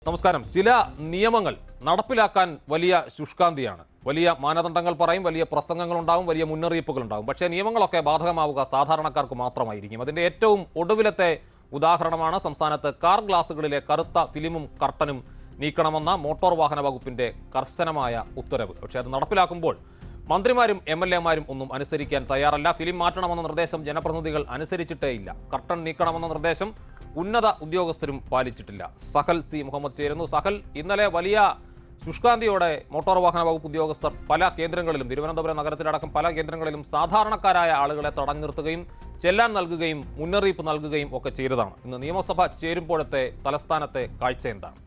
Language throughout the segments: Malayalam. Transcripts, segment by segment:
നമസ്കാരം ചില നിയമങ്ങൾ നടപ്പിലാക്കാൻ വലിയ ശുഷ്കാന്തിയാണ് വലിയ മാനദണ്ഡങ്ങൾ പറയും വലിയ പ്രസംഗങ്ങൾ ഉണ്ടാവും വലിയ മുന്നറിയിപ്പുകൾ ഉണ്ടാവും പക്ഷേ നിയമങ്ങളൊക്കെ ബാധകമാവുക സാധാരണക്കാർക്ക് മാത്രമായിരിക്കും അതിന്റെ ഏറ്റവും ഒടുവിലത്തെ ഉദാഹരണമാണ് സംസ്ഥാനത്ത് കാർ ഗ്ലാസുകളിലെ കറുത്ത ഫിലിമും കർട്ടനും നീക്കണമെന്ന മോട്ടോർ വാഹന വകുപ്പിന്റെ കർശനമായ ഉത്തരവ് പക്ഷേ അത് നടപ്പിലാക്കുമ്പോൾ മന്ത്രിമാരും എം എൽ എമാരും ഒന്നും അനുസരിക്കാൻ തയ്യാറല്ല ഫിലിം മാറ്റണമെന്ന നിർദ്ദേശം ജനപ്രതിനിധികൾ അനുസരിച്ചിട്ടേയില്ല കർട്ടൻ നീക്കണമെന്ന നിർദ്ദേശം ഉന്നത ഉദ്യോഗസ്ഥരും പാലിച്ചിട്ടില്ല സഹൽ സി മുഹമ്മദ് ചേരുന്നു സഹൽ ഇന്നലെ വലിയ ശുഷ്കാന്തിയോടെ മോട്ടോർ വാഹന വകുപ്പ് ഉദ്യോഗസ്ഥർ പല കേന്ദ്രങ്ങളിലും തിരുവനന്തപുരം നഗരത്തിലടക്കം പല കേന്ദ്രങ്ങളിലും സാധാരണക്കാരായ ആളുകളെ തടഞ്ഞു നിർത്തുകയും ചെല്ലാൻ നൽകുകയും മുന്നറിയിപ്പ് നൽകുകയും ഒക്കെ ചെയ്തതാണ് ഇന്ന് നിയമസഭ ചേരുമ്പോഴത്തെ തലസ്ഥാനത്തെ കാഴ്ച എന്താണ്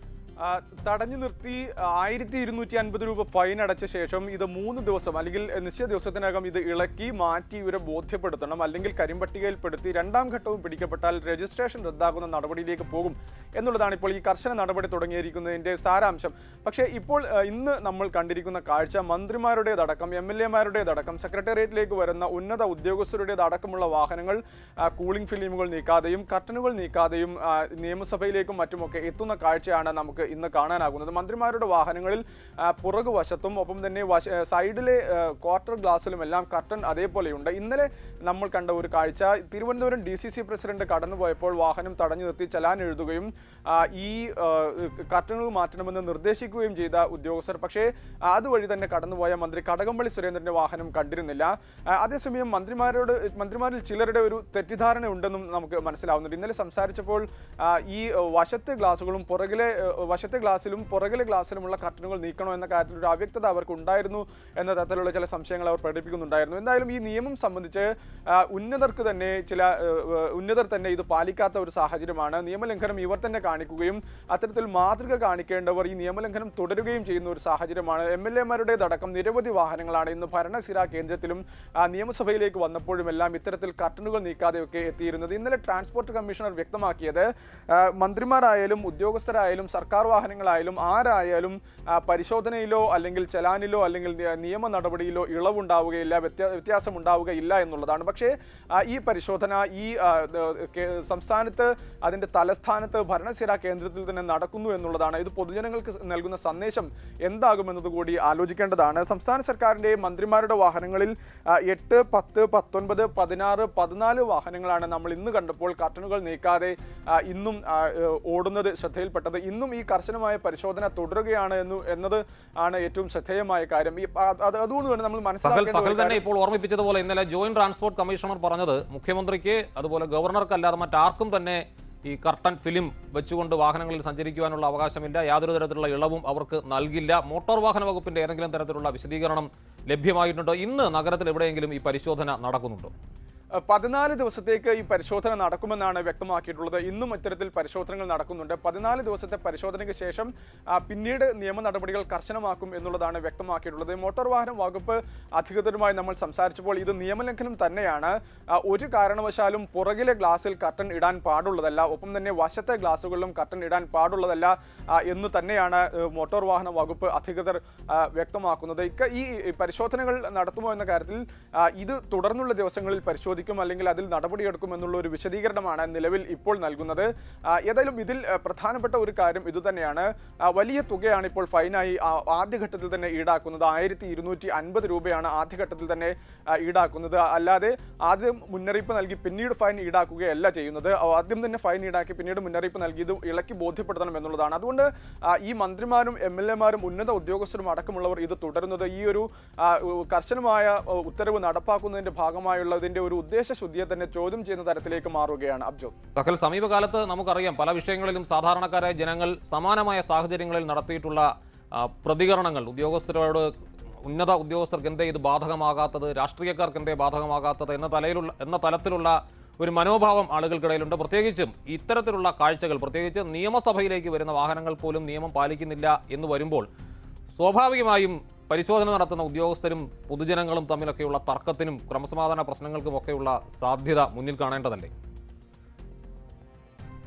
ആ, തടഞ്ഞു നിർത്തി ആയിരത്തി ഇരുന്നൂറ്റി അൻപത് രൂപ ഫൈൻ അടച്ച ശേഷം ഇത് മൂന്ന് ദിവസം അല്ലെങ്കിൽ നിശ്ചയ ദിവസത്തിനകം ഇത് ഇളക്കി മാറ്റി ഇവരെ ബോധ്യപ്പെടുത്തണം അല്ലെങ്കിൽ കരിമ്പട്ടികയിൽപ്പെടുത്തി രണ്ടാം ഘട്ടവും പിടിക്കപ്പെട്ടാൽ രജിസ്ട്രേഷൻ റദ്ദാക്കുന്ന നടപടിയിലേക്ക് പോകും എന്നുള്ളതാണ് ഇപ്പോൾ ഈ കർശന നടപടി തുടങ്ങിയിരിക്കുന്നതിന്റെ സാരാംശം പക്ഷേ ഇപ്പോൾ ആ, ഇന്ന് നമ്മൾ കണ്ടിരിക്കുന്ന കാഴ്ച മന്ത്രിമാരുടേതടക്കം എം എൽ എമാരുടേതടക്കം സെക്രട്ടേറിയറ്റിലേക്ക് വരുന്ന ഉന്നത ഉദ്യോഗസ്ഥരുടേതടക്കമുള്ള വാഹനങ്ങൾ ആ, കൂളിംഗ് ഫിലിമുകൾ നീക്കാതെയും കർട്ടനുകൾ നീക്കാതെയും ആ, നിയമസഭയിലേക്കും മറ്റുമൊക്കെ എത്തുന്ന കാഴ്ചയാണ് നമുക്ക് ഇന്ന് കാണാനാകുന്നത് മന്ത്രിമാരുടെ വാഹനങ്ങളിൽ ആ, പുറകുവശത്തും ഒപ്പം തന്നെ വശ ആ, സൈഡിലെ ആ, ക്വാർട്ടർ ഗ്ലാസ്സിലും എല്ലാം കർട്ടൻ അതേപോലെയുണ്ട് ഇന്നലെ നമ്മൾ കണ്ട ഒരു കാഴ്ച Thiruvananthapuram D C C president കടന്നുപോയപ്പോൾ വാഹനം തടഞ്ഞു നിർത്തി ചലാൻ എഴുതുകയും ആ, ഈ ആ, കർട്ടനുകൾ മാറ്റണമെന്ന് നിർദ്ദേശിക്കുകയും ചെയ്ത ഉദ്യോഗസ്ഥർ പക്ഷേ അതുവഴി തന്നെ കടന്നുപോയ മന്ത്രി കടകംപള്ളി സുരേന്ദ്രന്റെ വാഹനം കണ്ടിരുന്നില്ല ആ, അതേസമയം മന്ത്രിമാരോട് മന്ത്രിമാരിൽ ചിലരുടെ ഒരു തെറ്റിദ്ധാരണ ഉണ്ടെന്നും നമുക്ക് മനസ്സിലാവുന്നുണ്ട് ഇന്നലെ സംസാരിച്ചപ്പോൾ ആ, ഈ ആ, വശത്തെ ഗ്ലാസുകളും പുറകിലെ ആ, വശത്തെ ഗ്ലാസ്സിലും പുറകിലെ ഗ്ലാസ്സിലുമുള്ള കർട്ടനുകൾ നീക്കണോ എന്ന കാര്യത്തിൽ ഒരു അവ്യക്തത അവർക്ക് ഉണ്ടായിരുന്നു എന്ന തരത്തിലുള്ള ചില സംശയങ്ങൾ അവർ പ്രകടിപ്പിക്കുന്നുണ്ടായിരുന്നു എന്തായാലും ഈ നിയമം സംബന്ധിച്ച് ആ, ഉന്നതർക്ക് തന്നെ ചില ആ, ആ, ഉന്നതർ തന്നെ ഇത് പാലിക്കാത്ത ഒരു സാഹചര്യമാണ് നിയമലംഘനം ഇവർ തന്നെ കാണിക്കുകയും അത്തരത്തിൽ മാതൃക കാണിക്കേണ്ടവർ ഈ നിയമലംഘനം തുടരുകയും ചെയ്യുന്ന ഒരു സാഹചര്യമാണ് എം എൽ എമാരുടേതടക്കം നിരവധി വാഹനങ്ങളാണ് ഇന്ന് ഭരണസിര കേന്ദ്രത്തിലും ആ, നിയമസഭയിലേക്ക് വന്നപ്പോഴും എല്ലാം ഇത്തരത്തിൽ കർട്ടനുകൾ നീക്കാതെയൊക്കെ എത്തിയിരുന്നത് ഇന്നലെ ട്രാൻസ്പോർട്ട് കമ്മീഷണർ വ്യക്തമാക്കിയത് ആ, മന്ത്രിമാരായാലും ഉദ്യോഗസ്ഥരായാലും സർക്കാർ വാഹനങ്ങളായാലും ആരായാലും ആ, പരിശോധനയിലോ അല്ലെങ്കിൽ ചലാനിലോ അല്ലെങ്കിൽ നി- നിയമ നടപടിയിലോ ഇളവുണ്ടാവുകയില്ല വ്യത്യാ വ്യത്യാസം ഉണ്ടാവുകയില്ല എന്നുള്ളതാണ് പക്ഷേ ആ, ഈ പരിശോധന ഈ ആ, ദ- കേ- സംസ്ഥാനത്ത് അതിന്റെ തലസ്ഥാനത്ത് ഭരണസിര കേന്ദ്രത്തിൽ തന്നെ നടക്കുന്നു എന്നുള്ളതാണ് ഇത് പൊതുജനങ്ങൾക്ക് നൽകുന്ന സന്ദേശം എന്താകുമെന്നത് കൂടി ആലോചിക്കേണ്ടതാണ് സംസ്ഥാന സർക്കാരിന്റെ മന്ത്രിമാരുടെ വാഹനങ്ങളിൽ ആ, എട്ട് പത്ത് പത്തൊൻപത് പതിനാറ് പതിനാല് വാഹനങ്ങളാണ് നമ്മൾ ഇന്ന് കണ്ടപ്പോൾ കർട്ടനുകൾ നീക്കാതെ ആ, ഇന്നും ആ, ഏഹ്, ഓടുന്നത് ശ്രദ്ധയിൽപ്പെട്ടത് ഇന്നും ഈ കർശനമായ പരിശോധന തുടരുകയാണ് എന്ന് എന്നത് ആണ് ഏറ്റവും ശ്രദ്ധേയമായ കാര്യം ഈ ആ, അത് അതുകൊണ്ട് തന്നെ നമ്മൾ സഹൽ മനസ്സിലാക്കേണ്ട സഹൽ ഒരു തന്നെ കാര്യം- ഇപ്പോൾ ഓർമ്മിപ്പിച്ചതുപോലെ ഇന്നലെ ജോയിന്റ് ട്രാൻസ്പോർട്ട് കമ്മീഷണർ പറഞ്ഞത് മുഖ്യമന്ത്രിക്ക് അതുപോലെ ഗവർണർക്ക് അല്ലാതെ മറ്റാർക്കും തന്നെ ഈ കർട്ടൻ ഫിലിം വെച്ചുകൊണ്ട് വാഹനങ്ങളിൽ സഞ്ചരിക്കുവാനുള്ള അവകാശമില്ല യാതൊരു തരത്തിലുള്ള ഇളവും അവർക്ക് നൽകില്ല മോട്ടോർ വാഹന വകുപ്പിന്റെ ഏതെങ്കിലും തരത്തിലുള്ള വിശദീകരണം ലഭ്യമായിട്ടുണ്ടോ ഇന്ന് നഗരത്തിൽ എവിടെയെങ്കിലും ഈ പരിശോധന നടക്കുന്നുണ്ടോ അഹ് പതിനാല് ദിവസത്തേക്ക് ഈ പരിശോധന നടക്കുമെന്നാണ് വ്യക്തമാക്കിയിട്ടുള്ളത് ഇന്നും ഇത്തരത്തിൽ പരിശോധനകൾ നടക്കുന്നുണ്ട് പതിനാല് ദിവസത്തെ പരിശോധനയ്ക്ക് ശേഷം ആ, പിന്നീട് നിയമ നടപടികൾ കർശനമാക്കും എന്നുള്ളതാണ് വ്യക്തമാക്കിയിട്ടുള്ളത് മോട്ടോർ വാഹന വകുപ്പ് അധികൃതരുമായി നമ്മൾ സംസാരിച്ചപ്പോൾ ഇത് നിയമലംഘനം തന്നെയാണ് ആ, ഒരു കാരണവശാലും പുറകിലെ ഗ്ലാസ്സിൽ കർട്ടൻ ഇടാൻ പാടുള്ളതല്ല ഒപ്പം തന്നെ വശത്തെ ഗ്ലാസുകളിലും കർട്ടൻ ഇടാൻ പാടുള്ളതല്ല ആ, എന്ന് തന്നെയാണ് ഏഹ്, മോട്ടോർ വാഹന വകുപ്പ് അധികൃതർ ആ, വ്യക്തമാക്കുന്നത് ഇക്ക ഈ ഈ പരിശോധനകൾ നടത്തുമോ എന്ന കാര്യത്തിൽ ആ, ഇത് തുടർന്നുള്ള ദിവസങ്ങളിൽ പരിശോധിക്കും അല്ലെങ്കിൽ അതിൽ നടപടിയെടുക്കും എന്നുള്ള ഒരു വിശദീകരണമാണ് നിലവിൽ ഇപ്പോൾ നൽകുന്നത് ആ, ഏതായാലും ഇതിൽ ആ, പ്രധാനപ്പെട്ട ഒരു കാര്യം ഇതുതന്നെയാണ് ആ, വലിയ തുകയാണ് ഇപ്പോൾ ഫൈനായി ആ, ആദ്യഘട്ടത്തിൽ തന്നെ ഈടാക്കുന്നത് ആയിരത്തി ഇരുന്നൂറ്റി അൻപത് രൂപയാണ് ആദ്യഘട്ടത്തിൽ തന്നെ ആ, ഈടാക്കുന്നത് അല്ലാതെ ആദ്യം മുന്നറിയിപ്പ് നൽകി പിന്നീട് ഫൈൻ ഈടാക്കുകയല്ല ചെയ്യുന്നത് ആ, ആദ്യം തന്നെ ഫൈൻ ഈടാക്കി പിന്നീട് മുന്നറിയിപ്പ് നൽകി ഇത് ഇളക്കി ബോധ്യപ്പെടുത്തണം എന്നുള്ളതാണ് അതുകൊണ്ട് ആ, ഈ മന്ത്രിമാരും എം എൽ എമാരും ഉന്നത ഉദ്യോഗസ്ഥരും അടക്കമുള്ളവർ ഇത് തുടരുന്നത് ഈ ഒരു ആ, ഉ- കർശനമായ ഉ, ഉത്തരവ് നടപ്പാക്കുന്നതിന്റെ ഭാഗമായുള്ളതിന്റെ ഒരു ഉദ്ദേശശുദ്ധിയെ തന്നെ ചോദ്യം ചെയ്യുന്ന തരത്തിലേക്ക് മാറുകയാണ് അബ്ജോ സഹൽ സമീപകാലത്ത് നമുക്കറിയാം പല വിഷയങ്ങളിലും സാധാരണക്കാരായ ജനങ്ങൾ സമാനമായ സാഹചര്യങ്ങളിൽ നടത്തിയിട്ടുള്ള ആ, പ്രതികരണങ്ങൾ ഉദ്യോഗസ്ഥരോട് ഉന്നത ഉദ്യോഗസ്ഥർക്ക് എന്തേ ഇത് ബാധകമാകാത്തത് രാഷ്ട്രീയക്കാർക്ക് എന്തേ ബാധകമാകാത്തത് എന്ന തലയിലുള്ള എന്ന തലത്തിലുള്ള ഒരു മനോഭാവം ആളുകൾക്കിടയിലുണ്ട് പ്രത്യേകിച്ചും ഇത്തരത്തിലുള്ള കാഴ്ചകൾ പ്രത്യേകിച്ച് നിയമസഭയിലേക്ക് വരുന്ന വാഹനങ്ങൾ പോലും നിയമം പാലിക്കുന്നില്ല എന്ന് വരുമ്പോൾ സ്വാഭാവികമായും പരിശോധന നടത്തുന്ന ഉദ്യോഗസ്ഥരും പൊതുജനങ്ങളും തമ്മിലൊക്കെയുള്ള തർക്കത്തിനും ക്രമസമാധാന പ്രശ്നങ്ങൾക്കും ഒക്കെയുള്ള സാധ്യത മുന്നിൽ കാണേണ്ടതല്ലേ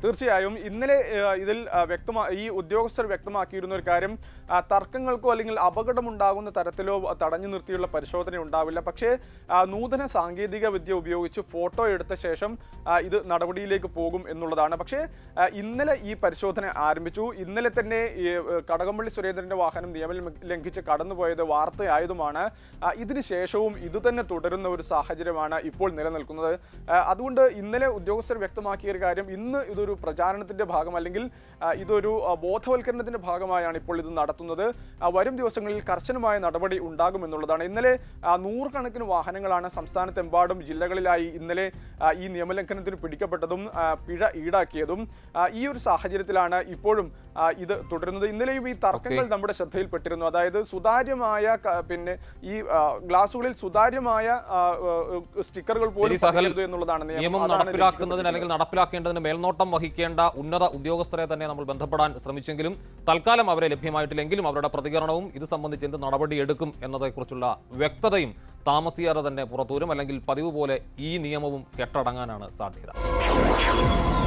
തീർച്ചയായും ഇന്നലെ ആ, ഇതിൽ ആ, വ്യക്തമാ ഈ ഉദ്യോഗസ്ഥർ വ്യക്തമാക്കിയിരുന്ന ഒരു കാര്യം ആ, തർക്കങ്ങൾക്കോ അല്ലെങ്കിൽ അപകടമുണ്ടാകുന്ന തരത്തിലോ തടഞ്ഞു നിർത്തിയുള്ള പരിശോധന ഉണ്ടാവില്ല പക്ഷേ ആ, നൂതന സാങ്കേതിക വിദ്യ ഉപയോഗിച്ച് ഫോട്ടോ എടുത്ത ശേഷം ആ, ഇത് നടപടിയിലേക്ക് പോകും എന്നുള്ളതാണ് പക്ഷേ ആ, ഇന്നലെ ഈ പരിശോധന ആരംഭിച്ചു ഇന്നലെ തന്നെ ഈ, ഏ, കടകംപള്ളി സുരേന്ദ്രന്റെ വാഹനം നിയമം ലംഘിച്ച് കടന്നുപോയത് വാർത്തയായതുമാണ് ആ, ഇതിന് ശേഷവും ഇതുതന്നെ തുടരുന്ന ഒരു സാഹചര്യമാണ് ഇപ്പോൾ നിലനിൽക്കുന്നത് ആ, അതുകൊണ്ട് ഇന്നലെ ഉദ്യോഗസ്ഥർ വ്യക്തമാക്കിയ ഒരു കാര്യം ഇന്ന് ഇതൊരു പ്രചാരണത്തിന്റെ ഭാഗം അല്ലെങ്കിൽ ആ, ഇതൊരു ആ, ബോധവൽക്കരണത്തിന്റെ ഭാഗമായാണ് ഇപ്പോൾ ഇത് നടത്തുന്നത് ആ, വരും ദിവസങ്ങളിൽ കർശനമായ നടപടി ഉണ്ടാകുമെന്നുള്ളതാണ് ഇന്നലെ ആ, നൂറുകണക്കിന് വാഹനങ്ങളാണ് സംസ്ഥാനത്തെമ്പാടും ജില്ലകളിലായി ഇന്നലെ ആ, ഈ നിയമലംഘനത്തിന് പിടിക്കപ്പെട്ടതും ആ, പിഴ ഈടാക്കിയതും ആ, ഈ ഒരു സാഹചര്യത്തിലാണ് ഇപ്പോഴും ആ, ഇത് തുടരുന്നത് ഇന്നലെയും ഈ തർക്കങ്ങൾ നമ്മുടെ ശ്രദ്ധയിൽപ്പെട്ടിരുന്നു അതായത് സുതാര്യമായ ക- പിന്നെ ഈ ആ, ഗ്ലാസുകളിൽ സുതാര്യമായ ആ, ആ, സ്റ്റിക്കറുകൾ പോലും ശരി, സഹൽ. പതിയരുത് എന്നുള്ളതാണ് നിയമം. നിയമം അതാണ് നടപ്പിലാക്കുന്നതിന് അല്ലെങ്കിൽ നടപ്പിലാക്കേണ്ടതിന് മേൽനോട്ടം വഹിക്കേണ്ട ഉന്നത ഉദ്യോഗസ്ഥരെ തന്നെ നമ്മൾ ബന്ധപ്പെടാൻ ശ്രമിച്ചെങ്കിലും തൽക്കാലം അവരെ ലഭ്യമായിട്ടില്ലെങ്കിലും അവരുടെ പ്രതികരണവും ഇത് സംബന്ധിച്ച് എന്ത് നടപടി എടുക്കും എന്നതേക്കുറിച്ചുള്ള വ്യക്തതയും താമസിയാതെ തന്നെ പുറത്തുവരും അല്ലെങ്കിൽ പതിവ് പോലെ ഈ നിയമവും കെട്ടടങ്ങാനാണ് സാധ്യത